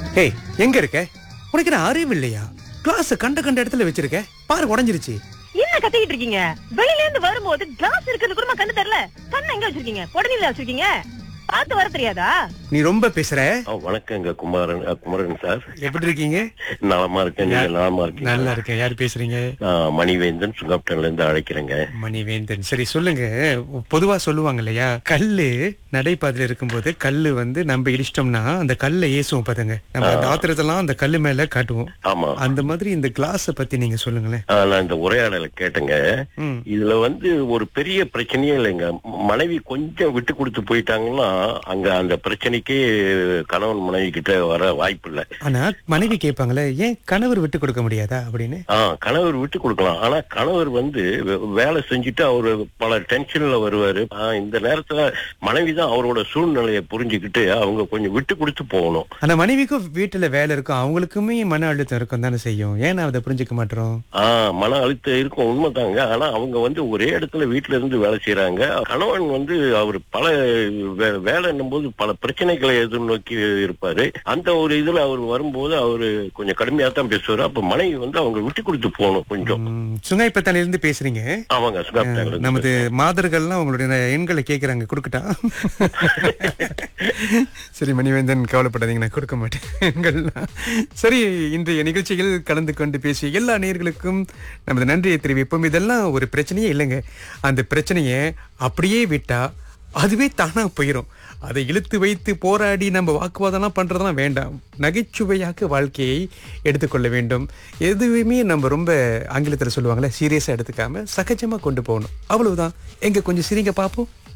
ஏய் எங்க இருக்க உனக்கு என்ன அறிவு இல்லையா கிளாஸ் கண்ட கண்ட இடத்துல வச்சிருக்க பாரு உடைஞ்சிருச்சு என்ன கத்திக்கிட்டு இருக்கீங்க வெளியில இருந்து வரும்போது கிளாஸ் இருக்கிறது கூட கண்ணு தெரியல கண்ணை எங்க வச்சிருக்கீங்க உடனே வச்சிருக்கீங்க பார்த்து வர தெரியாதா நீ ரொம்ப பேசுற ஆ, வணக்கங்க குமாரன் அ, குமரன் சார் எப்படி இருக்கீங்க நலமா இருக்கேன் நீங்க நலமா இருக்கீங்க நல்லா இருக்கேன் யார் பேசுறீங்க நான் மணிவேந்தன் சுங்காப்டன்ல இருந்து அழைக்கிறேங்க மணிவேந்தன் சரி சொல்லுங்க பொதுவா சொல்லுவாங்க இல்லையா கல்லு நடைபாதையில இருக்கும்போது கல்லு வந்து நம்ம இடிச்சிட்டோம்னா அந்த கல்லை ஏசுவோம் பாருங்க நம்ம அந்த ஆத்திரத்தெல்லாம் அந்த கல்லு மேல காட்டுவோம் ஆமா அந்த மாதிரி இந்த கிளாஸ பத்தி நீங்க சொல்லுங்களேன் ஆ, நான் இந்த உரையாடலை கேட்டேங்க ம். இதுல வந்து ஒரு பெரிய பிரச்சனையே இல்லைங்க மனைவி கொஞ்சம் விட்டு கொடுத்து போயிட்டாங்கன்னா அங்க அந்த பிரச்சனைக்கே கணவன் மனைவி கிட்ட வர வாய்ப்பு இல்லை ஆனா மனைவி கேட்பாங்களே ஏன் கணவர் விட்டு கொடுக்க முடியாதா அப்படின்னு ஆ கணவர் விட்டு கொடுக்கலாம் ஆனா கணவர் வந்து வே- வேலை செஞ்சுட்டு அவரு பல டென்ஷன்ல வருவாரு ஆ, இந்த நேரத்துல மனைவி தான் அவரோட சூழ்நிலையை புரிஞ்சுக்கிட்டு அவங்க கொஞ்சம் விட்டு கொடுத்து போகணும் ஆனா மனைவிக்கும் வீட்டுல வேலை இருக்கும் அவங்களுக்குமே மன அழுத்தம் இருக்கும் தானே செய்யும் ஏன் அதை புரிஞ்சுக்க மாட்டோம் ஆஹ் மன அழுத்தம் இருக்கும் உண்மைதாங்க ஆனா அவங்க வந்து ஒரே இடத்துல வீட்டுல இருந்து வேலை செய்யறாங்க கணவன் வந்து அவர் பல வே- வேலைன்னும் போது பல பிரச்சனைகளை எதிர்நோக்கி இருப்பாரு அந்த ஒரு இதுல அவர் வரும்போது அவரு கொஞ்சம் கடுமையா தான் பேசுவாரு அப்ப மனைவி வந்து அவங்க விட்டு கொடுத்து போகணும் கொஞ்சம் ம், சுங்காய்பத்தானில இருந்து பேசுறீங்க ஆமாங்க சுகாப்தாங்க நமது மாதர்கள்லாம் உங்களுடைய எண்களை கேக்குறாங்க கொடுக்கட்டா சரி மணிவேந்தன் கவலைப்படாதீங்க நான் கொடுக்க மாட்டேன் எண்கள்லாம் சரி இன்றைய நிகழ்ச்சியில் கலந்து கொண்டு பேசிய எல்லா நேயர்களுக்கும் நமது நன்றியை தெரிவிப்போம் இதெல்லாம் ஒரு பிரச்சனையே இல்லைங்க அந்த பிரச்சனையை அப்படியே விட்டா அதுவே தானா போயிடும் அதை இழுத்து வைத்து போராடி நம்ம வாக்குவாதம்லாம் பண்றதெல்லாம் வேண்டாம் நகைச்சுவையாக வாழ்க்கையை எடுத்துக்கொள்ள வேண்டும் எதுவுமே நம்ம ரொம்ப ஆங்கிலத்தில் சொல்லுவாங்களே சீரியஸாக எடுத்துக்காம சகஜமா கொண்டு போகணும் அவ்வளவுதான் எங்க கொஞ்சம் சிரிங்க பார்ப்போம்